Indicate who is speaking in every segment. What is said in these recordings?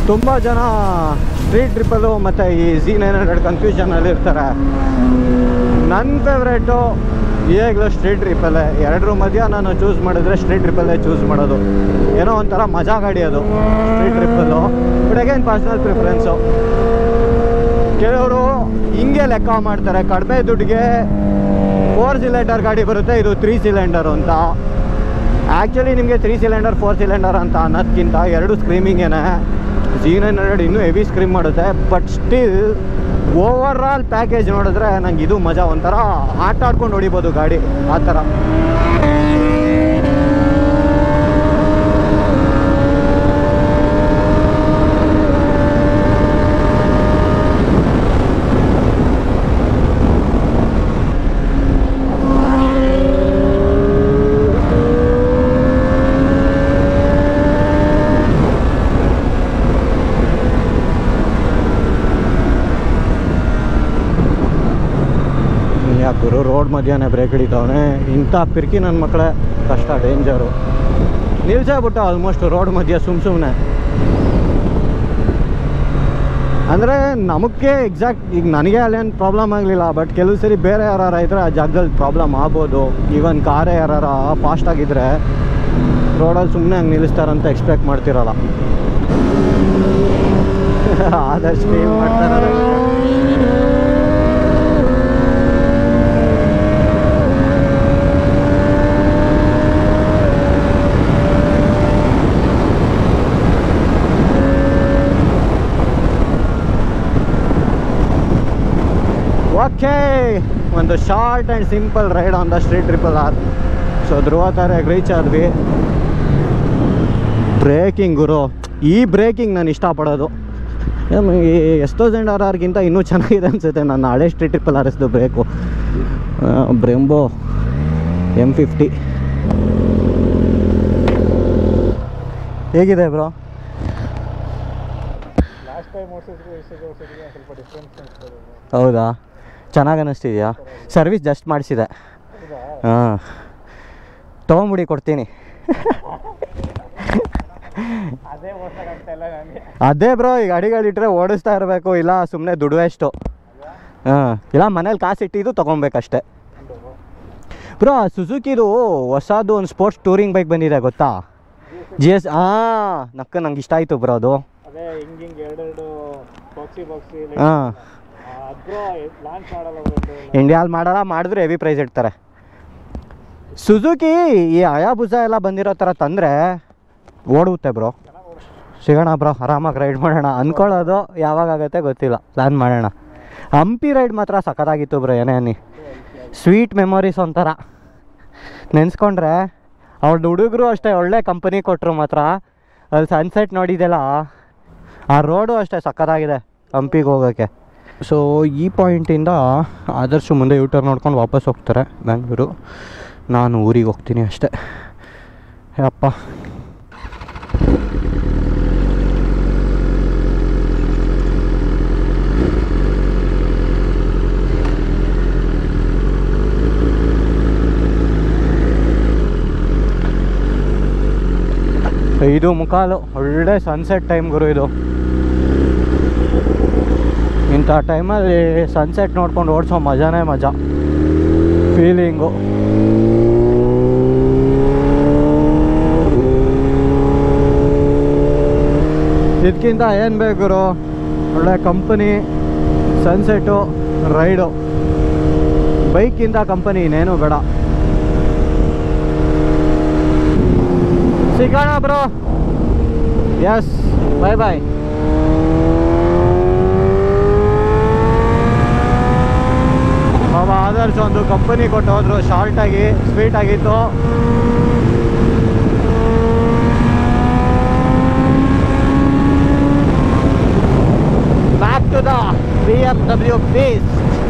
Speaker 1: ತುಂಬ ಜನ ಸ್ಟ್ರೀಟ್ ಟ್ರಿಪ್ಪಲ್ಲು ಮತ್ತು ಈ ಝಿ ನೈನ್ ಹಂಡ್ರೆಡ್ ಕನ್ಫ್ಯೂಷನಲ್ಲಿ ಇರ್ತಾರೆ ನನ್ನ ಫೇವ್ರೇಟು ಈಗಲೂ ಸ್ಟ್ರೀಟ್ ಟ್ರಿಪ್ಪಲ್ಲೇ ಎರಡರ ಮಧ್ಯ ನಾನು ಚೂಸ್ ಮಾಡಿದ್ರೆ ಸ್ಟ್ರೀಟ್ ಟ್ರಿಪ್ಪಲ್ಲೇ ಚೂಸ್ ಮಾಡೋದು ಏನೋ ಒಂಥರ ಮಜಾ ಗಾಡಿ ಅದು ಸ್ಟ್ರೀಟ್ ಟ್ರಿಪ್ಪಲ್ಲು ಬಟ್ ಅಗೇನ್ ಪರ್ಸ್ನಲ್ ಪ್ರಿಫರೆನ್ಸು ಕೆಲವರು ಹಿಂಗೆ ಲೆಕ್ಕ ಮಾಡ್ತಾರೆ ಕಡಿಮೆ ದುಡ್ಡಿಗೆ ಫೋರ್ ಸಿಲಿಂಡರ್ ಗಾಡಿ ಬರುತ್ತೆ ಇದು ತ್ರೀ ಸಿಲಿಂಡರ್ ಅಂತ ಆ್ಯಕ್ಚುಲಿ ನಿಮಗೆ ತ್ರೀ ಸಿಲಿಂಡರ್ ಫೋರ್ ಸಿಲಿಂಡರ್ ಅಂತ ಅನ್ನೋದಕ್ಕಿಂತ ಎರಡು ಸ್ಕ್ರೀಮಿಂಗೇನೆ ಜಿ ನೈನ್ ಹಂಡ್ರೆಡ್ ಇನ್ನೂ ಹೆವಿ ಸ್ಕ್ರೀಮ್ ಮಾಡುತ್ತೆ but still over all package ನೋಡಿದ್ರೆ ನಂಗೆ ಇದು ಮಜಾ ಒಂಥರ ಆಟ ಆಡ್ಕೊಂಡು ಹೊಡಿಬೋದು ಗಾಡಿ ಆ ಥರ ಯಾಕುರು ರೋಡ್ ಮಧ್ಯಾಹ್ನ ಬ್ರೇಕ್ ಹಿಡಿತಾವನೆ ಇಂಥ ಪಿರ್ಕಿ ನನ್ನ ಮಕ್ಕಳೇ ಕಷ್ಟ ಡೇಂಜರು ನಿಲ್ಸೇ ಬಿಟ್ಟ ಆಲ್ಮೋಸ್ಟ್ ರೋಡ್ ಮಧ್ಯ ಸುಮ್ಮ ಸುಮ್ಮನೆ ಅಂದರೆ ನಮಗೆ ಎಕ್ಸಾಕ್ಟ್ ಈಗ ನನಗೆ ಅಲ್ಲೇನು ಪ್ರಾಬ್ಲಮ್ ಆಗಲಿಲ್ಲ ಬಟ್ ಕೆಲವು ಸರಿ ಬೇರೆ ಯಾರು ಇದ್ದರೆ ಆ ಜಾಗದಲ್ಲಿ ಪ್ರಾಬ್ಲಮ್ ಆಗ್ಬೋದು ಈವನ್ ಕಾರೇ ಯಾರು ಫಾಸ್ಟ್ ಆಗಿದ್ದರೆ ರೋಡಲ್ಲಿ ಸುಮ್ಮನೆ ಹಂಗೆ ನಿಲ್ಲಿಸ್ತಾರಂತ ಎಕ್ಸ್ಪೆಕ್ಟ್ ಮಾಡ್ತಿರಲ್ಲ ಆದಷ್ಟು ಏನು ಮಾಡ್ತಾರೆ ಓಕೆ ಒಂದು short and simple ride on the Street Triple R so ಧ್ರುವ ತಾರೆಗೆ ರೀಚ್ ಆದ್ವಿ ಬ್ರೇಕಿಂಗ್ ಗುರು ಈ ಬ್ರೇಕಿಂಗ್ ನಾನು ಇಷ್ಟಪಡೋದು ಏಮ್ ಈ ಎಸ್ ತೌಸಂಡ್ ಆರ್ ಆರ್ಗಿಂತ ಇನ್ನೂ ಚೆನ್ನಾಗಿದೆ ಅನಿಸುತ್ತೆ ನನ್ನ ಹಳೆ ಸ್ಟ್ರೀಟ್ ಟ್ರಿಪಲ್ ಆರ್ ಎಸ್ದು ಬ್ರೇಕು ಬ್ರೆಂಬೋ ಎಮ್ ಫಿಫ್ಟಿ ಹೇಗಿದೆ ಬ್ರೋ
Speaker 2: ಲಾಸ್ಟ್ ಟೈಮ್ ಓಡಿಸಿದ್ರು ಇಷ್ಟು ಓಡಿಸಿದ್ರೆ ಸ್ವಲ್ಪ ಡಿಫ್ರೆನ್ಸ್ ಅನಿಸ್ತದೆ
Speaker 1: ಹೌದಾ ಚೆನ್ನಾಗಿ ಅನ್ನಿಸ್ತಿದ್ಯಾ ಸರ್ವಿಸ್ ಜಸ್ಟ್ ಮಾಡಿಸಿದೆ
Speaker 2: ಹೌದಾ
Speaker 1: ಹಾಂ ತೊಗೊಂಬಿಡಿ ಕೊಡ್ತೀನಿ
Speaker 2: ಅದೇ ಓಡ್ಸೋಕ್ಕಾಗ್ತಾ ಇಲ್ಲ ನನಗೆ
Speaker 1: ಅದೇ ಬ್ರೋ ಈ ಗಾಡಿಗಳಿಟ್ರೆ ಓಡಿಸ್ತಾ ಇರಬೇಕು ಇಲ್ಲ ಸುಮ್ಮನೆ ದುಡ್ಡು ವೇಸ್ಟು ಹಾಂ ಇಲ್ಲ ಮನೇಲಿ ಕಾಸು ಇಟ್ಟಿದ್ದು ತೊಗೊಬೇಕಷ್ಟೆ ಬ್ರೋ ಸುಜುಕಿದು ಹೊಸದು ಒಂದು ಸ್ಪೋರ್ಟ್ಸ್ ಟೂರಿಂಗ್ ಬೈಕ್ ಬಂದಿದೆ ಗೊತ್ತಾ ಜಿ ಎಸ್ ಹಾಂ ನಕ್ಕ ನಂಗೆ ಇಷ್ಟ ಆಯಿತು ಬ್ರೋ ಅದು
Speaker 2: ಅದೇ ಹಿಂಗ್ ಹಿಂಗ್ ಎರಡೆರಡು ಬಾಕ್ಸಿ ಬಾಕ್ಸಿ
Speaker 1: ಹಾಂ
Speaker 2: ಅದ್ರೋ ಲಾಂಚ್ ಮಾಡಲ್ಲ ಒಂದು
Speaker 1: ಇಂಡಿಯಾಲ್ ಮಾಡಲ್ಲ ಮಾಡಿದ್ರೆ ಹೆವಿ ಪ್ರೈಸ್ ಇಡ್ತಾರೆ ಸುಜುಕಿ ಈ ಅಯಾಬುಜ ಎಲ್ಲ ಬಂದಿರೋ ಥರ ತಂದರೆ ಓಡುತ್ತೆ ಬ್ರೋ ಸಿಗೋಣ ಬ್ರೋ ಆರಾಮಾಗಿ ರೈಡ್ ಮಾಡೋಣ ಅಂದ್ಕೊಳ್ಳೋದು ಯಾವಾಗ ಆಗುತ್ತೆ ಗೊತ್ತಿಲ್ಲ ಪ್ಲ್ಯಾನ್ ಮಾಡೋಣ ಹಂಪಿ ರೈಡ್ ಮಾತ್ರ ಸಖತ್ತಾಗಿತ್ತು ಬ್ರೋ ಏನೇ ಅನ್ನಿ ಸ್ವೀಟ್ ಮೆಮೊರೀಸ್ ಒಂಥರ ನೆನೆಸ್ಕೊಂಡ್ರೆ ಅವ್ರದ್ದು ಹುಡುಗರು ಅಷ್ಟೇ ಒಳ್ಳೆ ಕಂಪನಿ ಕೊಟ್ಟರು ಮಾತ್ರ ಅಲ್ಲಿ ಸನ್ಸೆಟ್ ನೋಡಿದೆಲ್ಲ ಆ ರೋಡು ಅಷ್ಟೇ ಸಖತ್ತಾಗಿದೆ ಹಂಪಿಗೆ ಹೋಗೋಕ್ಕೆ ಸೊ ಈ ಪಾಯಿಂಟಿಂದ ಆದರ್ಶು ಮುಂದೆ ಯೂಟರ್ ನೋಡ್ಕೊಂಡು ವಾಪಸ್ ಹೋಗ್ತಾರೆ ಬೆಂಗಳೂರು ನಾನು ಊರಿಗೆ ಹೋಗ್ತೀನಿ ಅಷ್ಟೇ ಅಪ್ಪ ಐದು ಮುಕ್ಕಾಲು ಒಳ್ಳೆ ಸನ್ಸೆಟ್ ಟೈಮ್ ಗುರು ಇದು ಇಂಥ ಟೈಮಲ್ಲಿ ಸನ್ಸೆಟ್ ನೋಡ್ಕೊಂಡು ಓಡಿಸೋ ಮಜಾನೇ ಮಜಾ ಫೀಲಿಂಗು ಇದಕ್ಕಿಂತ ಏನು ಬೇಕು ಗುರು ಒಳ್ಳೆ ಕಂಪನಿ ಸನ್ಸೆಟ್ಟು ರೈಡು ಬೈಕಿಂದ ಕಂಪನಿ ಇನ್ನೇನು ಬೇಡ ಸಿಗೋಣ ಬ್ರೋ ಎಸ್ ಬಾಯ್ ಬಾಯ್ ಬಾಬ ಆದರ್ಶ ಒಂದು ಕಂಪನಿ ಕೊಟ್ಟು ಹೋದ್ರು ಶಾರ್ಟಾಗಿ ಸ್ವೀಟ್ ಆಗಿತ್ತು back to the B M W piece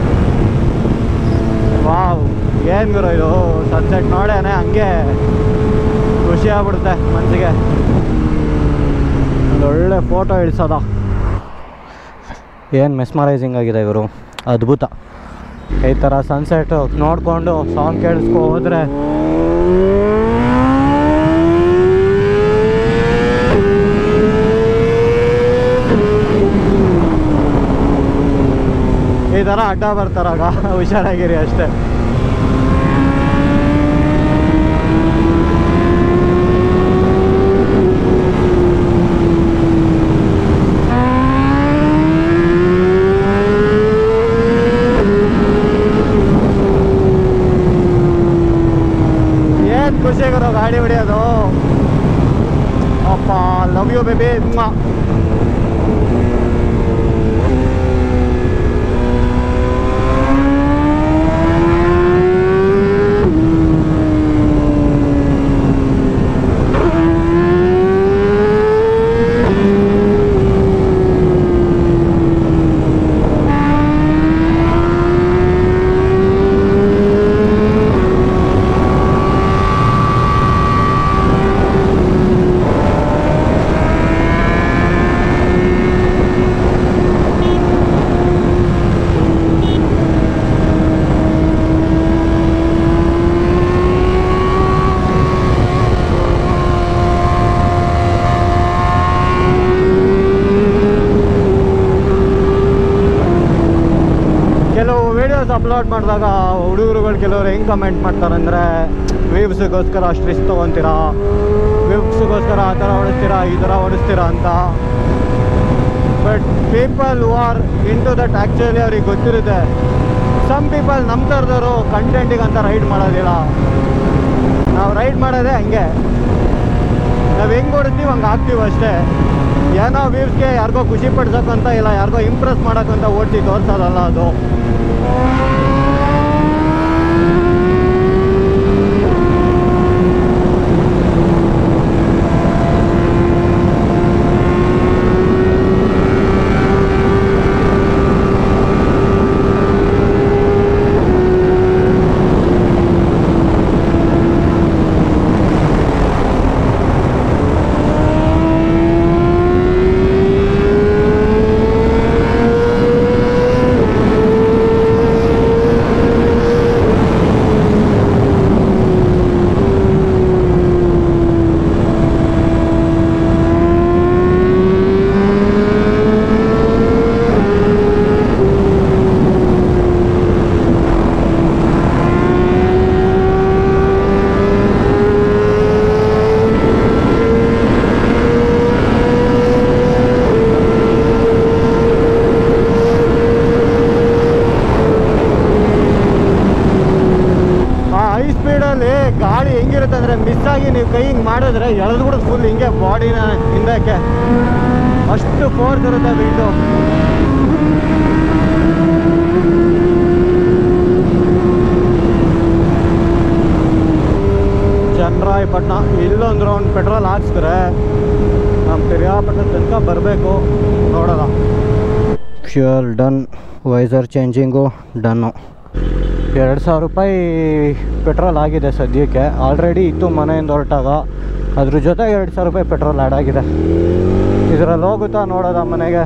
Speaker 1: wow ಏನು ಗುರು ಇದು ಸನ್ಸೆಟ್ ನೋಡೇನೆ ಹಂಗೆ ಖುಷಿ ಆಗ್ಬಿಡುತ್ತೆ ಮನಸ್ಸಿಗೆ ಒಳ್ಳೆ ಫೋಟೋ ಇಳಿಸೋದ ಏನು ಮೆಸ್ಮರೈಸಿಂಗ್ ಆಗಿದೆ ಇವರು ಅದ್ಭುತ ಈ ಥರ ಸನ್ಸೆಟ್ ನೋಡಿಕೊಂಡು ಸಾಂಗ್ ಕೇಳಿಸ್ಕೊ ಹೋದ್ರೆ ಈ ಥರ ಅಡ್ಡ ಬರ್ತಾರಾಗ ಹುಷಾರಾಗಿರಿ ಅಷ್ಟೇ ಏನ್ ಖುಷಿಗಿರೋ ಗಾಡಿ ಹೊಡಿಯೋದು ಅಪ್ಪ ಲವ್ ಯು ಬೇಬಿ ಕೆಲವು ವಿಡಿಯೋಸ್ ಅಪ್ಲೋಡ್ ಮಾಡಿದಾಗ ಹುಡುಗರುಗಳು ಕೆಲವರು ಹೆಂಗೆ ಕಮೆಂಟ್ ಮಾಡ್ತಾರೆ ಅಂದರೆ ವೀವ್ಸ್ಗೋಸ್ಕರ ಅಷ್ಟು ರಿಸ್ಕ್ ತೊಗೊತೀರಾ ವೀವ್ಸ್ಗೋಸ್ಕರ ಆ ಥರ ಓಡಿಸ್ತೀರಾ ಈ ಥರ ಓಡಿಸ್ತೀರಾ ಅಂತ but people who are in to that actually ಅವ್ರಿಗೆ ಗೊತ್ತಿರುತ್ತೆ ಸಮ್ ಪೀಪಲ್ ನಮ್ಮ ಥರದವರು ಕಂಟೆಂಟಿಗೆ ಅಂತ ರೈಡ್ ಮಾಡೋದಿಲ್ಲ ನಾವು ರೈಡ್ ಮಾಡೋದೇ ಹಂಗೆ ನಾವು ಹೆಂಗೆ ಓಡಿಸ್ತೀವಿ ಹಂಗೆ ಆಗ್ತೀವಿ ಅಷ್ಟೇ ಏನೋ ವ್ಯೂಸ್ಗೆ ಯಾರಿಗೋ ಖುಷಿ ಪಡ್ಸೋಕ್ಕಂತ ಇಲ್ಲ ಯಾರಿಗೋ ಇಂಪ್ರೆಸ್ ಮಾಡೋಕ್ಕಂತ ಓಡಿಸಿ ತೋರಿಸೋದಲ್ಲ ಅದು ಆ ಹೈ ಸ್ಪೀಡಲ್ಲಿ ಗಾಡಿ ಹೆಂಗಿರುತ್ತೆ ಅಂದರೆ ಮಿಸ್ ಆಗಿ ನೀವು ಕೈ ಹಿಂಗೆ ಮಾಡಿದ್ರೆ ಎಳೆದ್ಬಿಡುತ್ತೆ ಫುಲ್ ಹಿಂಗೆ ಬಾಡಿನ ಹಿಂದಕ್ಕೆ ಅಷ್ಟು ಫೋರ್ಸ್ ಇರುತ್ತೆ ಬಿಲ್ಡು ಚನ್ನರಾಯಪಟ್ಟಣ ಇಲ್ಲೊಂದು ರೌಂಡ್ ಪೆಟ್ರೋಲ್ ಹಾಕ್ಸಿದ್ರೆ ನಮ್ಮ ಪಿರಿಯಾಪಟ್ಟಣ ತನಕ ಬರಬೇಕು ನೋಡೋಣ fuel done visor changing done ಎರಡು ಸಾವಿರ ರೂಪಾಯಿ ಪೆಟ್ರೋಲ್ ಆಗಿದೆ ಸದ್ಯಕ್ಕೆ ಆಲ್ರೆಡಿ ಇತ್ತು ಮನೆಯಿಂದ ಹೊರಟಾಗ ಅದ್ರ ಜೊತೆ ಎರಡು ಸಾವಿರ ರೂಪಾಯಿ ಪೆಟ್ರೋಲ್ ಆ್ಯಡ್ ಆಗಿದೆ ಇದರಲ್ಲಿ ಹೋಗುತ್ತಾ ನೋಡೋದ ಮನೆಗೆ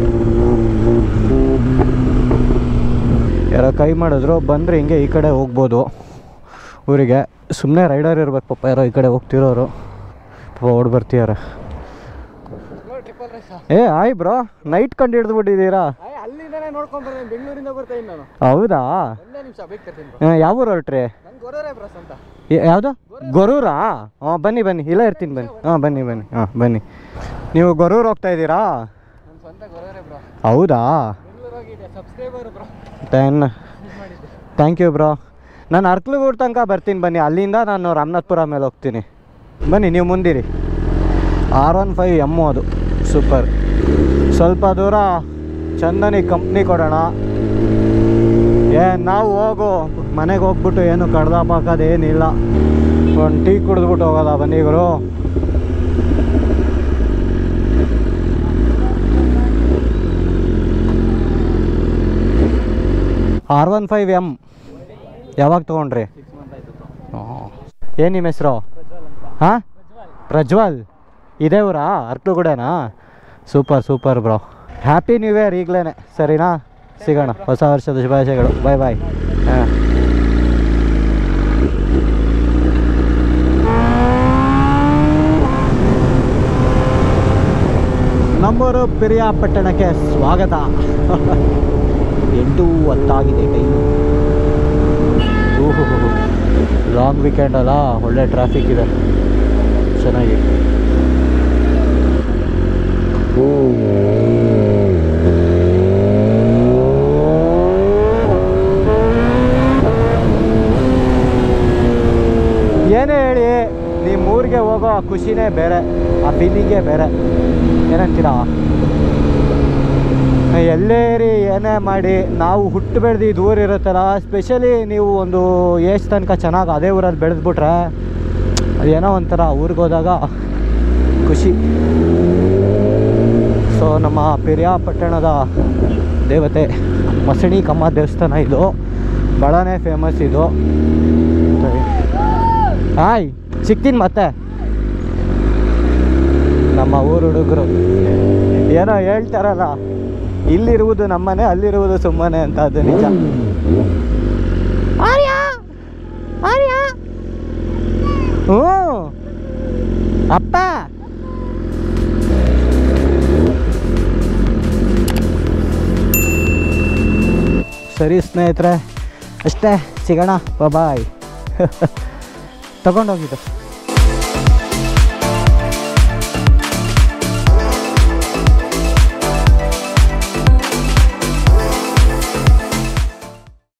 Speaker 1: ಯಾರೋ ಕೈ ಮಾಡಿದ್ರು ಬಂದರೆ ಹಿಂಗೆ ಈ ಕಡೆ ಹೋಗ್ಬೋದು ಊರಿಗೆ ಸುಮ್ಮನೆ ರೈಡರ್ ಇರ್ಬೇಕು ಪಾಪ ಯಾರೋ ಈ ಕಡೆ ಹೋಗ್ತಿರೋರು ಪಾಪ ಓಡ್ ಬರ್ತಿದ್ದಾರೆ
Speaker 2: ಟ್ರಿಪಲ್ ರೈಸ್
Speaker 1: ಏ ಆಯ್ ಬ್ರೋ ನೈಟ್ ಕಂಡು ಹಿಡಿದ್ಬಿಟ್ಟಿದ್ದೀರಾ
Speaker 2: ಅಲ್ಲಿಂದನೇ ನೋಡ್ಕೊಂಡ್ ಬರ್ತೀನಿ ಬೆಂಗಳೂರಿಂದ ಬರ್ತಾ ಇದ್ದೀನಿ ನಾನು
Speaker 1: ಹೌದಾ
Speaker 2: ಒಂದೇ ನಿಮಿಷ ಬೇಕು ತರ್ತೀನಿ
Speaker 1: ಆ, ಯಾವ ಊರು ಹೊರಟ್ರಿ
Speaker 2: ನಂಗೆ ಗೊರವರೇ ಬ್ರಸ್ ಅಂತ
Speaker 1: ಯಾವುದು ಗೊರೂರಾ ಹಾಂ ಬನ್ನಿ ಬನ್ನಿ ಇಲ್ಲೇ ಇರ್ತೀನಿ ಬನ್ನಿ ಹಾಂ ಬನ್ನಿ ಬನ್ನಿ ಹಾಂ ಬನ್ನಿ ನೀವು ಗೊರೂರು ಹೋಗ್ತಾ ಇದ್ದೀರಾ
Speaker 2: ನನ್ನ ಸ್ವಂತ ಗೊರವರೇ ಬ್ರೋ
Speaker 1: ಹೌದಾ
Speaker 2: ಬೆಂಗಳೂರು ಹೋಗಿದೆ ಸಬ್ಸ್ಕ್ರೈಬರ್ ಬ್ರೋ
Speaker 1: ದೆನ್
Speaker 2: ಮಾಡಿದ್ದೆ
Speaker 1: ಥ್ಯಾಂಕ್ ಯು ಬ್ರೋ ನಾನು ಅರ್ಕ್ಲಗೂಡ್ ತನಕ ಬರ್ತೀನಿ ಬನ್ನಿ ಅಲ್ಲಿಂದ ನಾನು ರಾಮನಾಥ್ಪುರ ಮೇಲೆ ಹೋಗ್ತೀನಿ ಬನ್ನಿ ನೀವು ಮುಂದಿರಿ ಆರ್ ಒನ್ ಫೈವ್ ಎಮ್ಮು ಅದು ಸೂಪರ್ ಸ್ವಲ್ಪ ದೂರ ಚಂದನಿ ಕಂಪ್ನಿ ಕೊಡೋಣ ಏ ನಾವು ಹೋಗು ಮನೆಗೆ ಹೋಗ್ಬಿಟ್ಟು ಏನು ಕಡ್ದ ಪಾಕೋದು ಏನಿಲ್ಲ ಒಂದು ಟೀ ಕುಡಿದ್ಬಿಟ್ಟು ಹೋಗೋದ ಬನ್ನಿ ಗುರು ಆರ್ ಒನ್ ಫೈವ್ ಎಮ್ ಯಾವಾಗ ತೊಗೊಂಡ್ರಿ
Speaker 2: ಸಿಕ್ಸ್ ಮಂತ್ ಆಯ್ತು
Speaker 1: ಏನು ನಿಮ್ಮ ಹೆಸರು
Speaker 2: ಪ್ರಜ್ವಲ್ ಅಂತ
Speaker 1: ಹಾಂ
Speaker 2: ಪ್ರಜ್ವಲ್
Speaker 1: ಪ್ರಜ್ವಲ್ ಇದೇ ಊರಾ ಅರ್ಕುಗೂಡೆನಾ super super bro happy new year ಈಗಲೇ ಸರಿನಾ ಸಿಗೋಣ ಹೊಸ ವರ್ಷದ ಶುಭಾಶಯಗಳು ಬಾಯ್ ಬಾಯ್ ಹಾಂ ನಮ್ಮೂರು ಪಿರಿಯಾಪಟ್ಟಣಕ್ಕೆ ಸ್ವಾಗತ ಎಂಟು ಹತ್ತಾಗಿದೆ ಟೈಮು ಓಹೋ ಲಾಂಗ್ ವೀಕೆಂಡ್ ಅಲ್ಲ ಒಳ್ಳೆ ಟ್ರಾಫಿಕ್ ಇದೆ ಚೆನ್ನಾಗಿ ಏನೇ ಹೇಳಿ ನಿಮ್ಮ ಊರಿಗೆ ಹೋಗೋ ಆ ಖುಷಿನೇ ಬೇರೆ ಆ ಫೀಲಿಂಗೇ ಬೇರೆ ಏನಂತೀರಾ ಎಲ್ಲೇ ಇರಿ ಏನೇ ಮಾಡಿ ನಾವು ಹುಟ್ಟು ಬೆಳೆದು ಇದು ಊರು ಇರುತ್ತಲ್ಲ ಸ್ಪೆಷಲಿ ನೀವು ಒಂದು ಏಜ್ ತನಕ ಚೆನ್ನಾಗಿ ಅದೇ ಊರಲ್ಲಿ ಬೆಳೆದ್ಬಿಟ್ರೆ ಅದೇನೋ ಒಂಥರ ಊರಿಗೆ ಹೋದಾಗ ಖುಷಿ ಸೊ ನಮ್ಮ ಪೆರಿಯಾಪಟ್ಟಣದ ದೇವತೆ ಮಸಣಿ ಕಮ್ಮ ದೇವಸ್ಥಾನ ಇದು ಭಾಳನೇ ಫೇಮಸ್ ಇದು ಹಾಯ್ ಸಿಗ್ತೀನಿ ಮತ್ತೆ ನಮ್ಮ ಊರು ಹುಡುಗರು ಏನೋ ಹೇಳ್ತಾರಲ್ಲ ಇಲ್ಲಿರುವುದು ನಮ್ಮನೆ ಅಲ್ಲಿರುವುದು ಸುಮ್ಮನೆ ಅಂತ ಅದು ನಿಜ ಆರ್ಯ ಆರ್ಯ ಹ್ಞೂ ಅಪ್ಪ ಸರಿ ಸ್ನೇಹಿತರೆ ಅಷ್ಟೇ ಸಿಗೋಣ ಬಾಯ್ ತಗೊಂಡೋಗಿದ್ದು